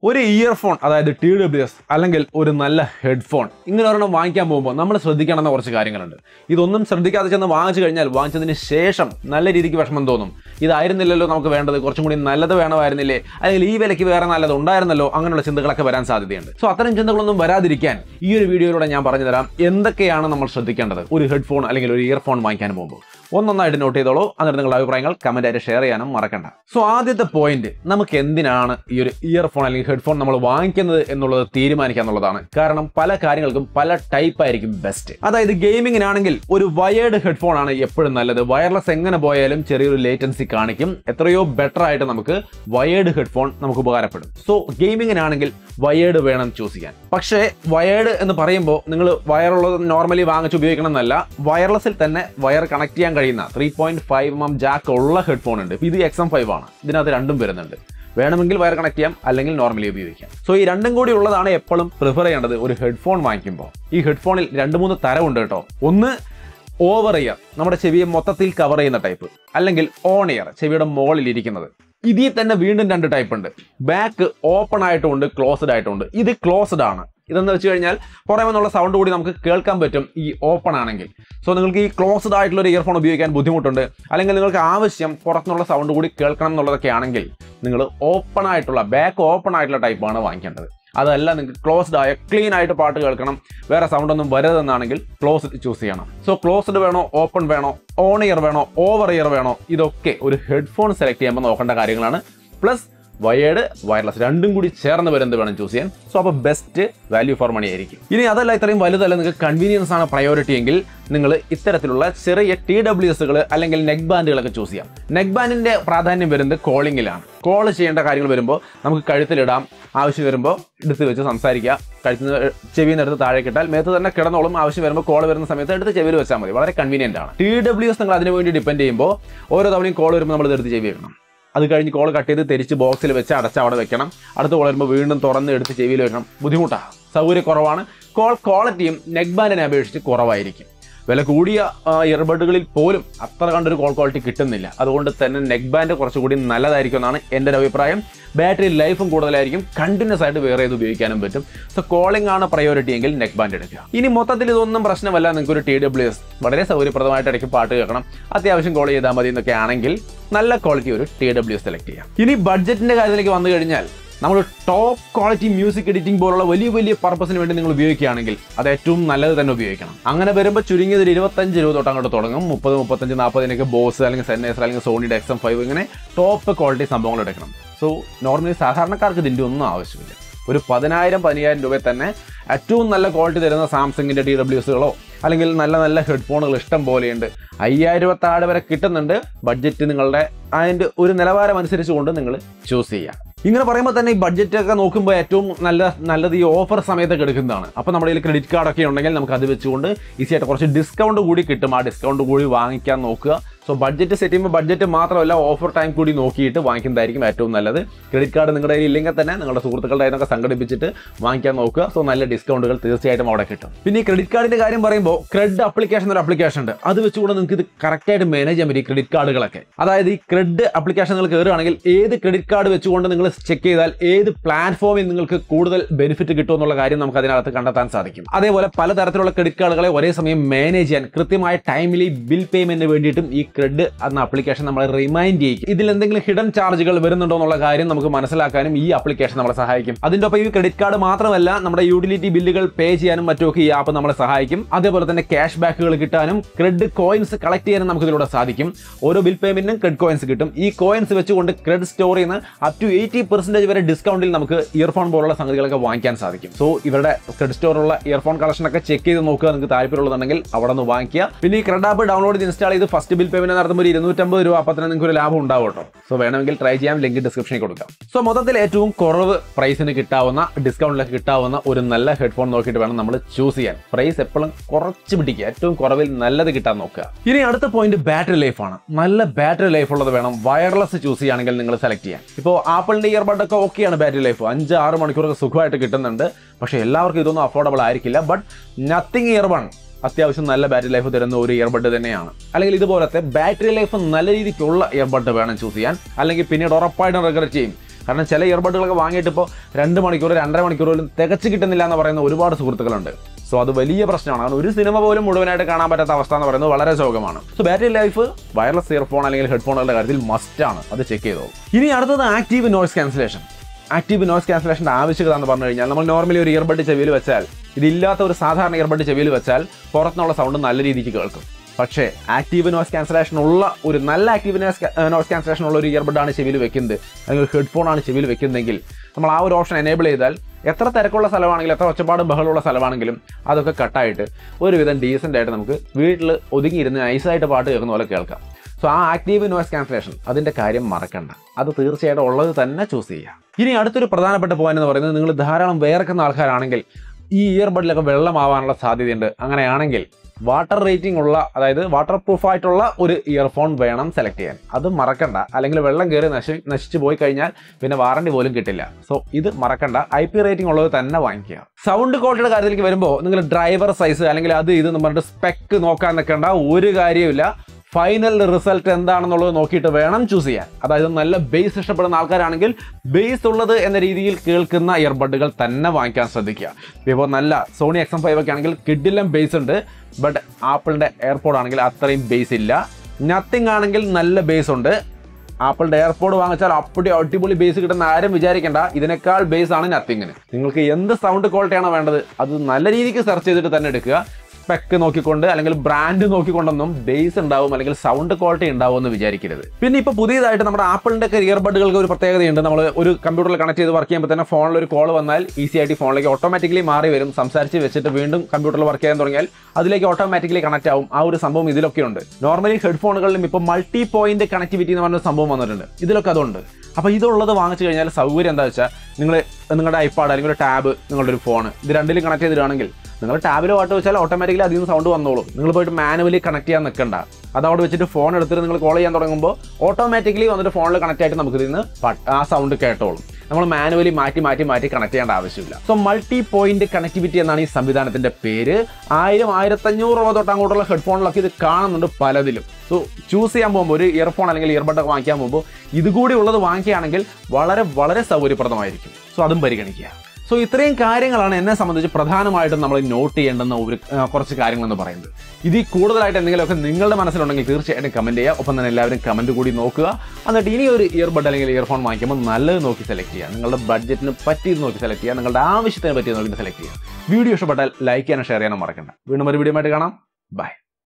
ഒരു ഇയർഫോൺ അതായത് T W S അല്ലെങ്കിൽ ഒരു നല്ല ഹെഡ്ഫോൺ ഇങ്ങനെ ഒരെണ്ണം വാങ്ങിക്കാൻ പോകുമ്പോൾ നമ്മൾ ശ്രദ്ധിക്കണമെന്ന കുറച്ച് കാര്യങ്ങളുണ്ട് ഇതൊന്നും ശ്രദ്ധിക്കാതെ ചെന്ന് വാങ്ങിച്ചു കഴിഞ്ഞാൽ വാങ്ങിച്ചതിന് ശേഷം നല്ല രീതിക്ക് വിഷമം തോന്നും ഇതായിരുന്നില്ലല്ലോ നമുക്ക് വേണ്ടത് കുറച്ചും കൂടി നല്ലത് വേണമായിരുന്നില്ലേ അല്ലെങ്കിൽ ഈ വിലയ്ക്ക് വേറെ നല്ലത് ഉണ്ടായിരുന്നല്ലോ അങ്ങനെയുള്ള ചിന്തകളൊക്കെ വരാൻ സാധ്യതയുണ്ട് സോ അത്തരം ചിന്തകളൊന്നും വരാതിരിക്കാൻ ഈ ഒരു വീഡിയോയിലൂടെ ഞാൻ പറഞ്ഞു തരാം എന്തൊക്കെയാണ് നമ്മൾ ശ്രദ്ധിക്കേണ്ടത് ഒരു ഹെഡ്ഫോൺ അല്ലെങ്കിൽ ഒരു ഇയർഫോൺ വാങ്ങിക്കാൻ പോകുമ്പോൾ ഒന്നൊന്നായിട്ട് നോട്ട് ചെയ്തോളൂ എന്നിട്ട് നിങ്ങളുടെ അഭിപ്രായങ്ങൾ കമന്റ് ആയിട്ട് ഷെയർ ചെയ്യാനും മറക്കണ്ട സോ ആദ്യത്തെ പോയിന്റ് നമുക്ക് എന്തിനാണ് ഈ ഒരു ഇയർഫോൺ അല്ലെങ്കിൽ ഹെഡ്ഫോൺ നമ്മൾ വാങ്ങിക്കുന്നത് എന്നുള്ളത് തീരുമാനിക്കുക എന്നുള്ളതാണ് കാരണം പല കാര്യങ്ങൾക്കും പല ടൈപ്പ് ആയിരിക്കും ബെസ്റ്റ് അതായത് ഗെയിമിങ്ങിനാണെങ്കിൽ ഒരു വയേർഡ് ഹെഡ്ഫോൺ ആണ് എപ്പോഴും നല്ലത് വയർലെസ് എങ്ങനെ പോയാലും ചെറിയൊരു ലേറ്റൻസി കാണിക്കും എത്രയോ ബെറ്റർ ആയിട്ട് നമുക്ക് വയേർഡ് ഹെഡ്ഫോൺ നമുക്ക് ഉപകാരപ്പെടും സോ ഗെയിമിങ്ങിനാണെങ്കിൽ വയേർഡ് വേണം ചൂസ് ചെയ്യാൻ പക്ഷേ വയേർഡ് എന്ന് പറയുമ്പോൾ നിങ്ങൾ വയറുള്ളത് നോർമലി വാങ്ങിച്ച് ഉപയോഗിക്കണം എന്നല്ല വയർലെസ്സിൽ തന്നെ വയർ കണക്ട് ചെയ്യാൻ കഴിയുന്ന three point five M M jack ഉള്ള ഹെഡ്ഫോൺ ഉണ്ട് ഇത് എക്സ് എം ഫൈവ് ആണ് ഇതിനകത്ത് രണ്ടും വരുന്നുണ്ട് വേണമെങ്കിൽ വയർ കണക്ട് ചെയ്യാം അല്ലെങ്കിൽ നോർമലി ഉപയോഗിക്കാം സോ ഈ രണ്ടും കൂടി ഉള്ളതാണ് എപ്പോഴും പ്രിഫർ ചെയ്യേണ്ടത് ഒരു ഹെഡ്ഫോൺ വാങ്ങിക്കുമ്പോൾ ഈ ഹെഡ്ഫോണിൽ രണ്ട് മൂന്ന് തരമുണ്ട് കേട്ടോ ഒന്ന് ഓവർ ഇയർ നമ്മുടെ ചെവിയെ മൊത്തത്തിൽ കവർ ചെയ്യുന്ന ടൈപ്പ് അല്ലെങ്കിൽ ഓൺ ഇയർ ചെവിയുടെ മുകളിൽ ഇരിക്കുന്നത് ഇതിൽ തന്നെ വീണ്ടും രണ്ട് ടൈപ്പ് ഉണ്ട് ബാക്ക് ഓപ്പൺ ആയിട്ടുമുണ്ട് ക്ലോസ്ഡ് ആയിട്ടുമുണ്ട് ഇത് ക്ലോസ്ഡ് ആണ് ഇതെന്ന് വെച്ച് കഴിഞ്ഞാൽ പുറമെ നിന്നുള്ള സൗണ്ട് കൂടി നമുക്ക് കേൾക്കാൻ പറ്റും ഈ ഓപ്പൺ ആണെങ്കിൽ സോ നിങ്ങൾക്ക് ഈ ക്ലോസ്ഡ് ആയിട്ടുള്ള ഒരു ഇയർഫോൺ ഉപയോഗിക്കാൻ ബുദ്ധിമുട്ടുണ്ട് അല്ലെങ്കിൽ നിങ്ങൾക്ക് ആവശ്യം പുറത്തുനിന്നുള്ള സൗണ്ട് കൂടി കേൾക്കണം എന്നുള്ളതൊക്കെ ആണെങ്കിൽ നിങ്ങൾ ഓപ്പൺ ആയിട്ടുള്ള ബാക്ക് ഓപ്പൺ ആയിട്ടുള്ള ടൈപ്പാണ് വാങ്ങിക്കേണ്ടത് അതല്ല നിങ്ങൾക്ക് ക്ലോസ്ഡ് ആയ ക്ലീൻ ആയിട്ട് പാട്ട് കേൾക്കണം വേറെ സൗണ്ട് ഒന്നും വരരുതെന്നാണെങ്കിൽ ക്ലോസ്ഡ് ചൂസ് ചെയ്യണം സോ ക്ലോസ്ഡ് വേണോ ഓപ്പൺ വേണോ ഓൺ ഇയർ വേണോ ഓവർ ഇയർ വേണോ ഇതൊക്കെ ഒരു ഹെഡ്ഫോൺ സെലക്ട് ചെയ്യുമ്പോൾ നോക്കേണ്ട കാര്യങ്ങളാണ് പ്ലസ് വയേർഡ് വയർലെസ് രണ്ടും കൂടി ചേർന്ന് വരുന്നത് വേണം ചൂസ് ചെയ്യാൻ സോ അപ്പോൾ ബെസ്റ്റ് വാല്യൂ ഫോർ മണി ആയിരിക്കും ഇനി അതല്ല ഇത്രയും വലുതല്ല നിങ്ങൾക്ക് കൺവീനിയൻസ് ആണ് പ്രയോറിറ്റി എങ്കിൽ നിങ്ങൾ ഇത്തരത്തിലുള്ള ചെറിയ ടി ഡബ്ല്യു എസുകൾ അല്ലെങ്കിൽ നെക്ക് ബാൻഡുകളൊക്കെ ചൂസ് ചെയ്യാം നെക്ക് ബാൻഡിന്റെ പ്രാധാന്യം വരുന്നത് കോളിങ്ങിലാണ് കോൾ ചെയ്യേണ്ട കാര്യങ്ങൾ വരുമ്പോൾ നമുക്ക് കഴുത്തിലിടാം ആവശ്യം വരുമ്പോൾ എടുത്ത് വെച്ച് സംസാരിക്കുക കഴുത്തിൽ നിന്ന് ചെവിയിൽ നിന്ന് എടുത്ത് താഴേക്ക് ഇട്ടാൽ മേത്ത് തന്നെ കിടന്നോളും ആവശ്യം വരുമ്പോൾ കോൾ വരുന്ന സമയത്ത് എടുത്ത് ചെവിയിൽ വെച്ചാൽ മതി വളരെ കൺവീനിയൻ്റ് ആണ് ടി ഡബ്ല്യു എസ് നിങ്ങൾ അതിന് വേണ്ടി ഡിപ്പെൻഡ് ചെയ്യുമ്പോൾ ഓരോ തവണയും കോൾ വരുമ്പോൾ നമ്മൾ എടുത്ത് ചെവി വെക്കണം അത് കഴിഞ്ഞ് കോൾ കട്ട് ചെയ്ത് തിരിച്ച് ബോക്സിൽ വെച്ച് അടച്ച് അവിടെ വെക്കണം അടുത്ത കോൾ വരുമ്പോൾ വീണ്ടും തുറന്ന് എടുത്ത് ചെവിയിൽ വെക്കണം ബുദ്ധിമുട്ടാണ് സൗകര്യക്കുറവാണ് കോൾ ക്വാളിറ്റിയും നെക്ക് ബാൻഡിനെ അപേക്ഷിച്ച് കുറവായിരിക്കും വില കൂടിയ ഇയർബഡുകളിൽ പോലും അത്ര കണ്ടൊരു കോൾ ക്വാളിറ്റി കിട്ടുന്നില്ല അതുകൊണ്ട് തന്നെ നെക്ക് ബാൻഡ് കുറച്ചുകൂടി നല്ലതായിരിക്കും എന്നാണ് എൻ്റെ ഒരു അഭിപ്രായം ബാറ്ററി ലൈഫും കൂടുതലായിരിക്കും കണ്ടിന്യൂസ് ആയിട്ട് വേറെ ഇത് ഉപയോഗിക്കാനും പറ്റും സോ കോളിംഗ് ആണ് പ്രയോറിറ്റി എങ്കിൽ നെക്ക് ബാൻഡ് എടുക്കുക ഇനി മൊത്തത്തിൽ ഇതൊന്നും പ്രശ്നമല്ല നിങ്ങൾക്ക് ഒരു ടി ഡബ്ല്യു എസ് വളരെ സൗകര്യപ്രദമായിട്ട് ഇടയ്ക്ക് പാട്ട് കേൾക്കണം അത്യാവശ്യം കോൾ ചെയ്താൽ മതി എന്നൊക്കെ ആണെങ്കിൽ നല്ല ക്വാളിറ്റി ഒരു ടി ഡബ്ല്യു എസ് സെലക്ട് ചെയ്യാം ഇനി ബഡ്ജറ്റിന്റെ കാര്യത്തിലേക്ക് വന്നു കഴിഞ്ഞാൽ നമ്മൾ ടോപ്പ് ക്വാളിറ്റി മ്യൂസിക് എഡിറ്റിംഗ് പോലുള്ള വലിയ വലിയ പർപ്പസിന് വേണ്ടി നിങ്ങൾ ഉപയോഗിക്കുകയാണെങ്കിൽ അത് ഏറ്റവും നല്ലത് തന്നെ ഉപയോഗിക്കണം അങ്ങനെ വരുമ്പോൾ ചുരുങ്ങിയത് ഒരു ഇരുപത്തഞ്ച് രൂപ തൊട്ട് അങ്ങോട്ട് തുടങ്ങും മുപ്പത് മുപ്പത്തഞ്ച് നാൽപ്പതിനൊക്കെ ബോസ് അല്ലെങ്കിൽ സെന്നേസർ അല്ലെങ്കിൽ സോണിയുടെ എക്സ് എം ഫൈവ് ഇങ്ങനെ ടോപ്പ് ക്വാളിറ്റി സംഭവങ്ങൾ എടുക്കണം സോ നോർമലി സാധാരണക്കാർക്ക് ഇതിൻ്റെ ഒന്നും ആവശ്യമില്ല ഒരു പതിനായിരം പതിനായിരം രൂപയിൽ തന്നെ ഏറ്റവും നല്ല ക്വാളിറ്റി തരുന്ന സാംസങ്ങിൻ്റെ ടി ഡബ്ല്യു എസുകളോ അല്ലെങ്കിൽ നല്ല നല്ല ഹെഡ്ഫോണുകൾ ഇഷ്ടം പോലെയുണ്ട് അയ്യായിരം രൂപ താഴെ വരെ കിട്ടുന്നുണ്ട് ബഡ്ജറ്റ് നിങ്ങളുടെ അതിൻ്റെ ഒരു നിലവാരം അനുസരിച്ചുകൊണ്ട് നിങ്ങൾ ചൂസ് ചെയ്യുക ഇങ്ങനെ പറയുമ്പോൾ തന്നെ ഈ ബഡ്ജറ്റ് ഒക്കെ നോക്കുമ്പോൾ ഏറ്റവും നല്ല നല്ലത് ഈ ഓഫർ സമയത്തൊക്കെ എടുക്കുന്നതാണ് അപ്പോൾ നമ്മുടെ കയ്യിൽ ക്രെഡിറ്റ് കാർഡൊക്കെ ഉണ്ടെങ്കിൽ നമുക്ക് അത് വെച്ചുകൊണ്ട് ഈസി ആയിട്ട് കുറച്ച് ഡിസ്കൗണ്ട് കൂടി കിട്ടും ആ ഡിസ്കൗണ്ട് കൂടി വാങ്ങിക്കാൻ നോക്കുക സോ ബഡ്ജറ്റ് സെറ്റ് ചെയ്യുമ്പോൾ ബഡ്ജറ്റ് മാത്രമല്ല ഓഫർ ടൈം കൂടി നോക്കിയിട്ട് വാങ്ങിക്കുന്നതായിരിക്കും ഏറ്റവും നല്ലത് ക്രെഡിറ്റ് കാർഡ് നിങ്ങളുടെ കയ്യിൽ ഇല്ലെങ്കിൽ തന്നെ നിങ്ങളുടെ സുഹൃത്തുക്കളുടെ കയ്യിൽ സംഘടിപ്പിച്ചിട്ട് വാങ്ങിക്കാൻ നോക്കുക സോ നല്ല ഡിസ്കൗണ്ടുകൾ തീർച്ചയായിട്ടും അവിടെ കിട്ടും പിന്നെ ഈ ക്രെഡിറ്റ് കാർഡിന്റെ കാര്യം പറയുമ്പോൾ ക്രെഡ് അപ്ലിക്കേഷൻ ഒരു അപ്ലിക്കേഷൻ ഉണ്ട് അത് വെച്ചുകൊണ്ട് നിങ്ങൾക്ക് ഇത് കറക്റ്റായിട്ട് മാനേജ് ചെയ്യാൻ പറ്റും ഈ ക്രെഡിറ്റ് കാർഡുകളൊക്കെ അതായത് ഈ ക്രെഡ് അപ്ലിക്കേഷൻ നിങ്ങൾ കയറുകയാണെങ്കിൽ ഏത് ക്രെഡിറ്റ് കാർഡ് വെച്ചുകൊണ്ട് നിങ്ങൾ ചെക്ക് ചെയ്താൽ ഏത് പ്ലാറ്റ്ഫോമിൽ നിങ്ങൾക്ക് കൂടുതൽ ബെനിഫിറ്റ് കിട്ടുമെന്നുള്ള കാര്യം നമുക്ക് അതിനകത്ത് കണ്ടെത്താൻ സാധിക്കും അതേപോലെ പലതരത്തിലുള്ള ക്രെഡിറ്റ് കാർഡുകളെ ഒരേ സമയം മാനേജ് ചെയ്യാൻ കൃത്യമായ ടൈമിൽ ബിൽ പേയ്മെന്റിന് വേണ്ടിയിട്ടും ഈ ക്രെഡ് എന്ന ആപ്ലിക്കേഷൻ നമ്മളെ റിമൈൻഡ് ചെയ്യിക്കും ഇതിൽ എന്തെങ്കിലും ഹിഡൻ ചാർജുകൾ വരുന്നുണ്ടോ എന്നുള്ള കാര്യം നമുക്ക് മനസ്സിലാക്കാനും ഈ ആപ്ലിക്കേഷൻ നമ്മളെ സഹായിക്കും അതിന്റെ ഒപ്പം ഈ ക്രെഡിറ്റ് കാർഡ് മാത്രമല്ല നമ്മുടെ യൂട്ടിലിറ്റി ബില്ലുകൾ പേ ചെയ്യാനും മറ്റുമൊക്കെ ഈ ആപ്പ് നമ്മളെ സഹായിക്കും അതേപോലെ തന്നെ ക്യാഷ് ബാക്കുകൾ കിട്ടാനും ക്രെഡ് കോയിൻസ് കളക്ട് ചെയ്യാനും നമുക്ക് ഇതിലൂടെ സാധിക്കും ഓരോ ബിൽ പേയ്മെന്റിനും ക്രെഡ് കോയിൻസ് കിട്ടും ഈ കോയിൻസ് വെച്ചുകൊണ്ട് ക്രെഡ് സ്റ്റോറിൽ നിന്ന് അപ് ടു എയ്റ്റി പെർസെന്റേജ് വരെ ഡിസ്കൗണ്ടിൽ നമുക്ക് ഇയർഫോൺ പോലുള്ള സംഗതികളൊക്കെ വാങ്ങിക്കാൻ സാധിക്കും സോ ഇവരുടെ ക്രെഡ് സ്റ്റോറുള്ള ഇയർഫോൺ കളക്ഷൻ ഒക്കെ ചെക്ക് ചെയ്ത് നോക്കുക നിങ്ങൾക്ക് താല്പര്യമുള്ളതുണ്ടെങ്കിൽ അവിടെ നിന്ന് വാങ്ങിക്കുക പിന്നെ ഈ ക്രെഡ് ആപ്പ് ഡൗൺലോഡ് ചെയ്ത് ഇൻസ്റ്റാൾ ചെയ്ത് ഫസ്റ്റ് ബിൽ പേയ്മെന്റ് നടത്തുമ്പോൾ ഒരു ഇരുന്നൂറ്റമ്പത് രൂപ അപ്പം തന്നെ നിങ്ങൾക്ക് ഒരു ലാഭം ഉണ്ടാവും കേട്ടോ സോ വേണമെങ്കിൽ ട്രൈ ചെയ്യാം ലിങ്ക് ഡിസ്ക്രിപ്ഷനിൽ കൊടുക്കാം സോ മൊത്തത്തിൽ ഏറ്റവും കുറവ് പ്രൈസിന് കിട്ടാവുന്ന ഡിസ്കൗണ്ടിലൊക്കെ കിട്ടാവുന്ന ഒരു നല്ല ഹെഡ്ഫോൺ നോക്കിയിട്ട് വേണം നമ്മൾ ചൂസ് ചെയ്യാൻ പ്രൈസ് എപ്പോഴും കുറച്ച് പിടിക്കുക ഏറ്റവും കുറവിൽ നല്ലത് കിട്ടാൻ നോക്കുക ഇനി അടുത്ത പോയിന്റ് ബാറ്ററി ലൈഫ് ആണ് നല്ല ബാറ്ററി ലൈഫ് ഉള്ളത് വേണം വയർലെസ് ചൂസ് ചെയ്യുകയാണെങ്കിൽ നിങ്ങൾ സെലക്ട് ചെയ്യാം ഇപ്പോൾ ആപ്പിളിന്റെ ഇയർബഡ് ഒക്കെ ഓക്കെയാണ് ബാറ്ററി ലൈഫ് അഞ്ച് ആറ് മണിക്കൂറൊക്കെ സുഖമായിട്ട് കിട്ടുന്നുണ്ട് പക്ഷേ എല്ലാവർക്കും ഇതൊന്നും അഫോർഡബിൾ ആയിരിക്കില്ല ബട്ട് നത്തിങ് ഇയർബൺ അത്യാവശ്യം നല്ല ബാറ്ററി ലൈഫ് തരുന്ന ഒരു ഇയർബഡ് തന്നെയാണ് അല്ലെങ്കിൽ ഇതുപോലത്തെ ബാറ്ററി ലൈഫ് നല്ല രീതിക്കുള്ള ഇയർബഡ് വേണം ചൂസ് ചെയ്യാൻ അല്ലെങ്കിൽ പിന്നീട് ഉറപ്പായിട്ടും റിഗ്രറ്റ് ചെയ്യും കാരണം ചില ഇയർബഡുകളൊക്കെ വാങ്ങിയിട്ട് ഇപ്പോൾ രണ്ട് മണിക്കൂർ രണ്ടര മണിക്കൂർ പോലും തികച്ച് കിട്ടുന്നില്ല എന്ന് പറയുന്ന ഒരുപാട് സുഹൃത്തുക്കളുണ്ട് സോ അത് വലിയ പ്രശ്നമാണ് കാരണം ഒരു സിനിമ പോലും മുഴുവനായിട്ട് കാണാൻ പറ്റാത്ത അവസ്ഥ എന്ന് പറയുന്നത് വളരെ ശോകമാണ് so battery life wireless earphone അല്ലെങ്കിൽ ഹെഡ്ഫോണുകളുടെ കാര്യത്തിൽ മസ്റ്റാണ് അത് ചെക്ക് ചെയ്തോ ഇനി അടുത്തത് active noise cancellation active noise ക്യാൻസലേഷൻ്റെ ആവശ്യകത എന്ന് പറഞ്ഞു കഴിഞ്ഞാൽ നമ്മൾ നോർമലി ഒരു ഇയർബഡ് ചെവിയിൽ വെച്ചാൽ ഇതില്ലാത്ത ഒരു സാധാരണ ഇയർബഡ് ചെവിയിൽ വെച്ചാൽ പുറത്തുനിന്നുള്ള സൗണ്ട് നല്ല രീതിക്ക് കേൾക്കും പക്ഷേ ആക്റ്റീവ് നോയ്സ് ക്യാൻസലേഷൻ ഉള്ള ഒരു നല്ല ആക്റ്റീവ് നോയ്സ് നോയ്സ് ക്യാൻസലേഷൻ ഉള്ള ഒരു ഇയർബഡാണ് ചെവിയിൽ വെക്കുന്നത് അല്ലെങ്കിൽ ഹെഡ്ഫോൺ ആണ് ചെവിയിൽ വെക്കുന്നതെങ്കിൽ നമ്മൾ ആ ഒരു ഓപ്ഷൻ എനേബിൾ ചെയ്താൽ എത്ര തിരക്കുള്ള സ്ഥലമാണെങ്കിലും എത്ര ഒച്ചപ്പാടും ബഹളമുള്ള സ്ഥലമാണെങ്കിലും അതൊക്കെ കട്ടായിട്ട് ഒരുവിധം ഡീസൻ്റ് ആയിട്ട് നമുക്ക് വീട്ടിൽ ഒതുങ്ങിയിരുന്ന് നൈസായിട്ട് പാട്ട് കേൾക്കുന്ന പോലെ കേൾക്കാം സോ ആ ആക്റ്റീവ് നോയ്സ് ക്യാൻസലേഷൻ അതിൻ്റെ കാര്യം മറക്കണ്ട അത് തീർച്ചയായിട്ടും ഉള്ളത് തന്നെ ചൂസ് ചെയ്യുക ഇനി അടുത്തൊരു പ്രധാനപ്പെട്ട പോയിന്റ് എന്ന് പറയുന്നത് നിങ്ങൾ ധാരാളം വേർക്കുന്ന ആൾക്കാരാണെങ്കിൽ ഈ ഇയർബഡിലൊക്കെ വെള്ളമാവാനുള്ള സാധ്യതയുണ്ട് അങ്ങനെയാണെങ്കിൽ വാട്ടർ റേറ്റിംഗ് ഉള്ള അതായത് വാട്ടർ പ്രൂഫ് ആയിട്ടുള്ള ഒരു ഇയർഫോൺ വേണം സെലക്ട് ചെയ്യാൻ അത് മറക്കണ്ട അല്ലെങ്കിൽ വെള്ളം കയറി നശി നശിച്ചു പോയി കഴിഞ്ഞാൽ പിന്നെ വാറണ്ടി പോലും കിട്ടില്ല സോ ഇത് മറക്കണ്ട ഐ പി റേറ്റിംഗ് ഉള്ളത് തന്നെ വാങ്ങിക്കുക സൗണ്ട് ക്വാളിറ്റിയുടെ കാര്യത്തിലേക്ക് വരുമ്പോൾ നിങ്ങൾ ഡ്രൈവർ സൈസ് അല്ലെങ്കിൽ അത് ഇത് എന്ന് പറഞ്ഞിട്ട് സ്പെക്ക് നോക്കാൻ നിൽക്കേണ്ട ഒരു കാര്യമില്ല ഫൈനൽ റിസൾട്ട് എന്താണെന്നുള്ളത് നോക്കിയിട്ട് വേണം ചൂസ് ചെയ്യാൻ അതായത് നല്ല ബേസ് ഇഷ്ടപ്പെടുന്ന ആൾക്കാരാണെങ്കിൽ ബേസ് ഉള്ളത് എന്ന രീതിയിൽ കേൾക്കുന്ന ഇയർബഡുകൾ തന്നെ വാങ്ങിക്കാൻ ശ്രദ്ധിക്കുക ഇപ്പോൾ നല്ല സോണി എക്സ് എം ഫൈവ് ഒക്കെ ആണെങ്കിൽ കിഡിലും ബേസ് ഉണ്ട് ബട്ട് ആപ്പിളിൻ്റെ എയർപോഡ് ആണെങ്കിൽ അത്രയും ബേസ് ഇല്ല നത്തിങ് ആണെങ്കിൽ നല്ല ബേസ് ഉണ്ട് ആപ്പിളിൻ്റെ എയർപോഡ് വാങ്ങിച്ചാൽ അപ്പടി അടിപൊളി ബേസ് കിട്ടുന്ന ആരും വിചാരിക്കേണ്ട ഇതിനേക്കാൾ ബേസ് ആണ് നത്തിങ്ങിന് നിങ്ങൾക്ക് എന്ത് സൗണ്ട് ക്വാളിറ്റിയാണോ വേണ്ടത് അത് നല്ല രീതിക്ക് സെർച്ച് ചെയ്തിട്ട് തന്നെ എടുക്കുക സ്പെക്ക് നോക്കിക്കൊണ്ട് അല്ലെങ്കിൽ ബ്രാൻഡ് നോക്കിക്കൊണ്ടൊന്നും ബേസ് ഉണ്ടാവും അല്ലെങ്കിൽ സൗണ്ട് ക്വാളിറ്റി ഉണ്ടാവും എന്ന് വിചാരിക്കരുത് പിന്നെ ഇപ്പോൾ പുതിയതായിട്ട് നമ്മുടെ ആപ്പിളിൻ്റെ ഒക്കെ ഇയർബഡുകൾക്ക് ഒരു പ്രത്യേകതയുണ്ട് നമ്മൾ ഒരു കമ്പ്യൂട്ടറിൽ കണക്ട് ചെയ്ത് വർക്ക് ചെയ്യുമ്പോൾ തന്നെ ഫോണിൽ ഒരു കോൾ വന്നാൽ ഈസി ആയിട്ട് ഫോണിലേക്ക് ഓട്ടോമാറ്റിക്കലി മാറി വരും സംസാരിച്ച് വെച്ചിട്ട് വീണ്ടും കമ്പ്യൂട്ടറിൽ വർക്ക് ചെയ്യാൻ തുടങ്ങിയാൽ അതിലേക്ക് ഓട്ടോമാറ്റിക്കലി കണക്ട് ആവും ആ ഒരു സംഭവം ഇതിലൊക്കെ ഉണ്ട് നോർമലി ഹെഡ്ഫോണുകളിലും ഇപ്പോൾ മൾട്ടി പോയിന്റ് കണക്ടിവിറ്റി എന്ന് പറഞ്ഞ സംഭവം വന്നിട്ടുണ്ട് ഇതിലൊക്കെ അതുണ്ട് അപ്പോൾ ഇതുള്ളത് വാങ്ങിച്ചു കഴിഞ്ഞാൽ സൗകര്യം എന്താ വെച്ചാൽ നിങ്ങൾ നിങ്ങളുടെ ഐപാഡ് അല്ലെങ്കിൽ ഒരു ടാബ് നിങ്ങളുടെ ഒരു ഫോൺ ഇത് രണ്ടിലും കണക്ട് ചെയ്തിടുകയാണെങ്കിൽ നിങ്ങൾ ടാബിൽ പാട്ട് വെച്ചാൽ ഓട്ടോമാറ്റിക്കലി അതിൽ നിന്ന് സൗണ്ട് വന്നോളും നിങ്ങൾ പോയിട്ട് മാനുവലി കണക്ട് ചെയ്യാൻ നിൽക്കണ്ട അത് അവിടെ വെച്ചിട്ട് ഫോൺ എടുത്തിട്ട് നിങ്ങൾ കോൾ ചെയ്യാൻ തുടങ്ങുമ്പോൾ ഓട്ടോമാറ്റിക്കലി വന്നിട്ട് ഫോണിൽ കണക്ട് ആയിട്ട് നമുക്ക് ഇതിൽ നിന്ന് പ- ആ സൗണ്ട് കേട്ടോളും നമ്മൾ മാനുവലി മാറ്റി മാറ്റി മാറ്റി കണക്ട് ചെയ്യേണ്ട ആവശ്യമില്ല സോ മൾട്ടി പോയിന്റ് കണക്ടിവിറ്റി എന്നാണ് ഈ സംവിധാനത്തിന്റെ പേര് ആയിരം ആയിരത്തഞ്ഞൂറ് രൂപ തൊട്ട് അങ്ങോട്ടുള്ള ഹെഡ്ഫോണിലൊക്കെ ഇത് കാണുന്നുണ്ട് പലതിലും സോ ചൂസ് ചെയ്യാൻ പോകുമ്പോൾ ഒരു ഇയർഫോൺ അല്ലെങ്കിൽ ഇയർബഡ് ഒക്കെ വാങ്ങിക്കാൻ പോകുമ്പോൾ ഇതുകൂടി ഉള്ളത് വാങ്ങിക്കുകയാണെങ്കിൽ വളരെ വളരെ സൗകര്യപ്രദമായിരിക്കും സോ അതും പരിഗണിക്കുക സോ ഇത്രയും കാര്യങ്ങളാണ് എന്നെ സംബന്ധിച്ച് പ്രധാനമായിട്ടും നമ്മൾ നോട്ട് ചെയ്യേണ്ടുന്ന ഒരു ആ, കുറച്ച് കാര്യങ്ങളെന്ന് പറയുന്നത് ഇതിൽ കൂടുതലായിട്ട് എന്തെങ്കിലുമൊക്കെ നിങ്ങളുടെ മനസ്സിലുണ്ടെങ്കിൽ തീർച്ചയായിട്ടും കമൻറ്റ് ചെയ്യുക ഒപ്പം തന്നെ എല്ലാവരും കമൻറ്റ് കൂടി നോക്കുക എന്നിട്ട് ഇനി ഒരു ഇയർബഡ് അല്ലെങ്കിൽ ഇയർഫോൺ വാങ്ങിക്കുമ്പോൾ നല്ലത് നോക്കി സെലക്ട് ചെയ്യുക നിങ്ങളുടെ ബഡ്ജറ്റിന് പറ്റിയത് നോക്കി സെലക്ട് ചെയ്യുക നിങ്ങളുടെ ആവശ്യത്തിന് പറ്റിയത് നോക്കി സെലക്ട് ചെയ്യുക വീഡിയോ ഇഷ്ടപ്പെട്ടാൽ ലൈക്ക് ചെയ്യാനും ഷെയർ ചെയ്യാനും മറക്കണ്ട വീണ്ടും ഒരു വീഡിയോ ആയിട്ട് കാണാം ബൈ